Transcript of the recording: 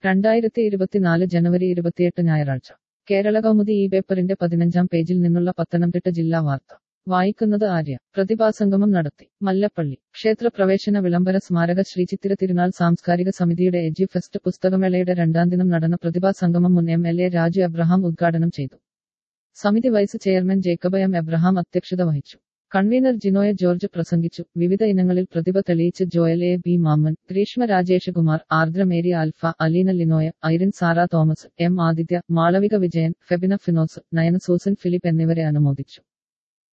രണ്ടായിരത്തി ഇരുപത്തിനാല് ജനുവരി ഇരുപത്തിയെട്ട് ഞായറാഴ്ച കേരള കൗമുദി ഈ പേപ്പറിന്റെ പതിനഞ്ചാം പേജിൽ നിന്നുള്ള പത്തനംതിട്ട ജില്ലാ വാർത്ത വായിക്കുന്നത് ആര്യ പ്രതിഭാസംഗമം നടത്തി മല്ലപ്പള്ളി ക്ഷേത്ര പ്രവേശന വിളംബര സ്മാരക ശ്രീചിത്തിര തിരുനാൾ സാംസ്കാരിക സമിതിയുടെ എജി ഫെസ്റ്റ് പുസ്തകമേളയുടെ രണ്ടാം ദിനം നടന്ന പ്രതിഭാസംഗമം മുൻ M L A Raju Abraham ഉദ്ഘാടനം ചെയ്തു സമിതി vice chairman Jacob M Abraham അധ്യക്ഷത വഹിച്ചു കൺവീനർ ജിനോയ ജോർജ് പ്രസംഗിച്ചു വിവിധ ഇനങ്ങളിൽ പ്രതിഭ തെളിയിച്ച് Joel A B Mammen Greeshma Rajesh Kumar Aardra Mary Alpha Aleena Linoya Irene Sara Thomas M Aditya Malavika Vijayan Febina Finos Nayana Susan Philip എന്നിവരെ അനുമോദിച്ചു